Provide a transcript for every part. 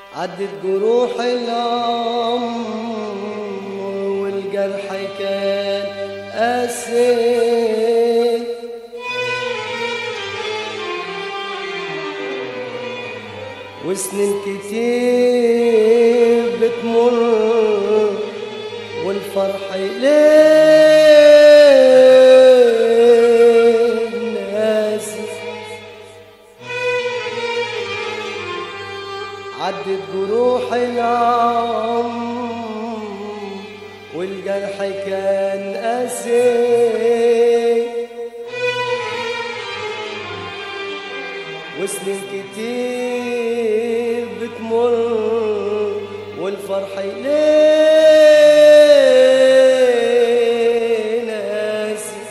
عدت جروح العمر والجرح كان قاسي وسنين كتير بتمر والفرح إليه ناسي عدت جروح العمر والجرح كان قاسي وسنين كتير بتمر والفرح إليه ناسي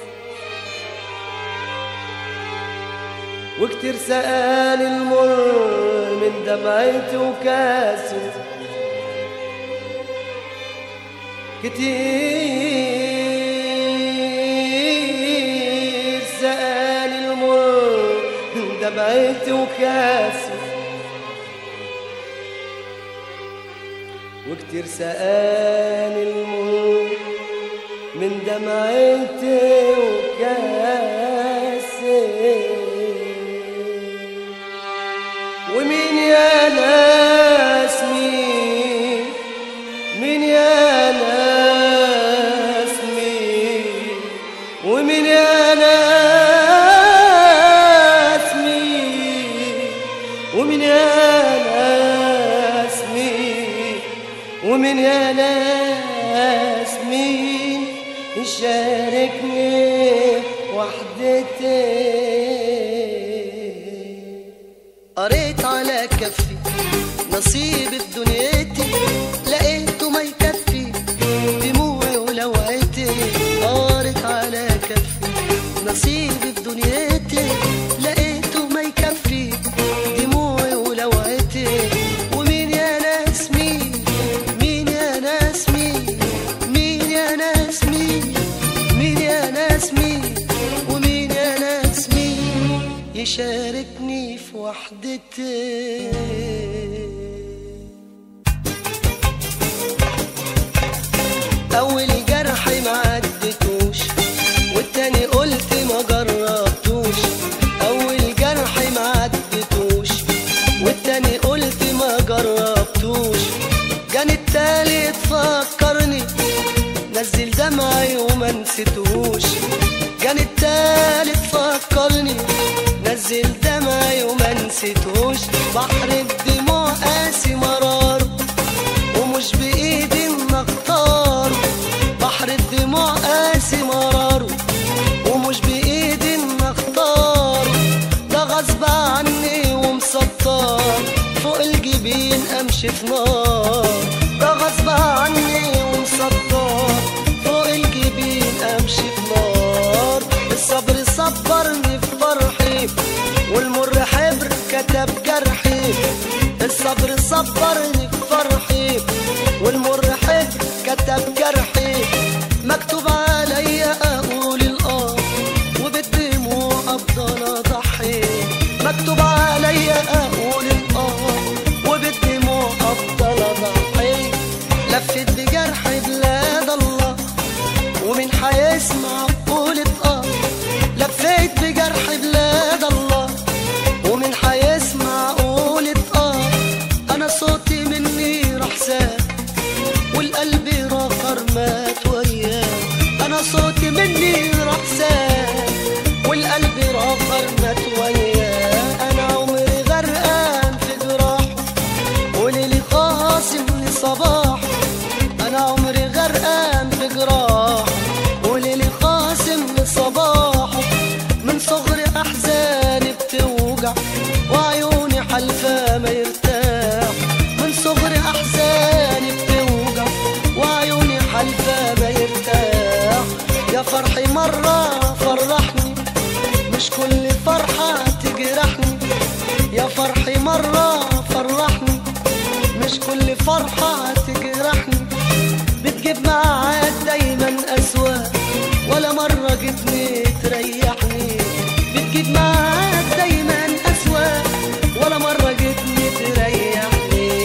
وكتير سأل المر من دمعتي وكاسي كتير سأل المر من دمعتي وكاسي وكتير سأل المر من دمعتي وكاسي ومين يا ناس مين مين يا ناس مين ومين يا ناس مين ومين يا ناس مين ومين يا ناس مين يشاركني وحدتي قريت على كفي نصيب في دنيتي لقيته ما يكفي دموعي ولوعتي قريت على كفي نصيب في دنيتي لقيته ما يكفي دموعي ولوعتي ومين يا ناس مين مين يا ناس مين مين يا ناس مين مين يا ناس مين ومين يا ناس مين يشاركني في وحدتي أول جرح ما عدتوش والتاني قلت ما جربتوش أول جرح ما عدتوش والتاني قلت ما جربتوش كان التالت فكرني نزل دمعي وما نسيتهوش كان التالت فكرني نزل دمعي وما نسيتهوش بحر الدموع قاسي مرار ومش بإيدي إن أختار بحر الدموع قاسي مرار ومش بإيدي إن أختار ده غصب عني ومسطر فوق الجبين أمشي في نار ده غصب عني ومسطر فوق الجبين أمشي في نار الصبر صبرني في فرحي والمر حبر كتب جرحي الصبر صبرني في فرحي والمر حبر كتب جرحي مكتوب عليا اقول الاه وبالدموع افضل اضحي مكتوب عليا اقول الاه وبالدموع افضل اضحي لفت بجرح بلاد الله ومن حيسمع قولة اه لفيت بجرح بلاد الله ومن حيسمع قولة اه انا صوتي مني راح ساب والقلب راخر مات وياه انا صوتي مني راح ساب والقلب راخر مات وياه انا عمري غرقان في جراحه وليلي خاصمني صباح انا عمري غرقان في جراح وليلي خاصمني صباحه من صغري احزاني بتوجع وعيوني حلفة ما يرتاح من صغري احزاني بتوجع وعيوني حلفة ما يرتاح يا فرحي مرة فرحني مش كل فرحة تجرحني يا فرحي مرة فرحني مش كل فرحة تجرحني بتجيب معاك دايما أسوأ ولا مرة جبني تريحني بتجيب معاك دايما أسوأ ولا مرة جبني تريحني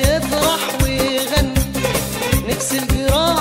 يفرح ويغني نفس الجراح